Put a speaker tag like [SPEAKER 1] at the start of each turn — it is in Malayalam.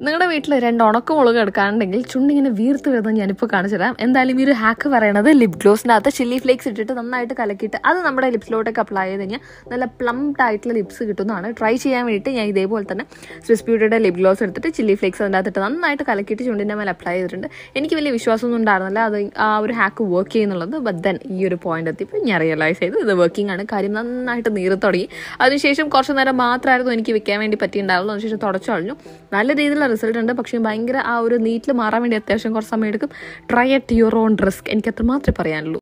[SPEAKER 1] നിങ്ങളുടെ വീട്ടിൽ രണ്ട് ഉണക്കമുളക് എടുക്കാനുണ്ടെങ്കിൽ ചുണ്ടിങ്ങനെ വീർത്ത് വരുന്നത് ഞാനിപ്പോൾ കാണിച്ചു തരാം എന്തായാലും ഈ ഒരു ഹാക്ക് പറയണത് ലിപ് ഗ്ലോസിനകത്ത് ചില്ലി ഫ്ലേക്സ് ഇട്ടിട്ട് നന്നായിട്ട് കലക്കിയിട്ട് അത് നമ്മുടെ ലിപ്സിലോട്ടൊക്കെ അപ്ലൈ ചെയ്ത് കഴിഞ്ഞാൽ നല്ല പ്ലംഡ് ആയിട്ടുള്ള ലിപ്സ് കിട്ടുന്നതാണ് ട്രൈ ചെയ്യാൻ വേണ്ടിയിട്ട് ഞാൻ ഇതേപോലെ തന്നെ സ്വിസ് ബ്യൂട്ടിയുടെ ലിപ് ഗ്ലോസ് എടുത്തിട്ട് ചില്ലി ഫ്ലേക്സ് അതിൻ്റെ അകത്തിട്ട് നന്നായിട്ട് കലക്കിയിട്ട് ചുണ്ടിൻ്റെ മേലെ അപ്ലൈ ചെയ്തിട്ടുണ്ട് എനിക്ക് വലിയ വിശ്വാസമൊന്നും ഉണ്ടായിരുന്നില്ല അത് ആ ഒരു ഹാക്ക് വർക്ക് ചെയ്യുന്നുള്ളത് ബട്ട് ദെൻ ഈ ഒരു പോയിന്റ് എത്തിയപ്പോൾ ഞാൻ റിയലൈസ് ചെയ്തു ഇത് വർക്കിംഗ് ആണ് കാര്യം നന്നായിട്ട് നീറി തുടങ്ങി അതിനുശേഷം കുറച്ച് നേരം മാത്രമായിരുന്നു എനിക്ക് വെക്കാൻ വേണ്ടി പറ്റിയിട്ടുണ്ടാവുള്ളൂ അതിനുശേഷം തുടച്ചു കളഞ്ഞു നല്ല രീതിയിലുള്ള റിസൾട്ട് ഉണ്ട് പക്ഷേ ഭയങ്കര ആ ഒരു നീറ്റിൽ മാറാൻ വേണ്ടി അത്യാവശ്യം കുറച്ച് സമയം എടുക്കും try at your own risk എനിക്ക് അത്രമാത്രമേ പറയാനുള്ളൂ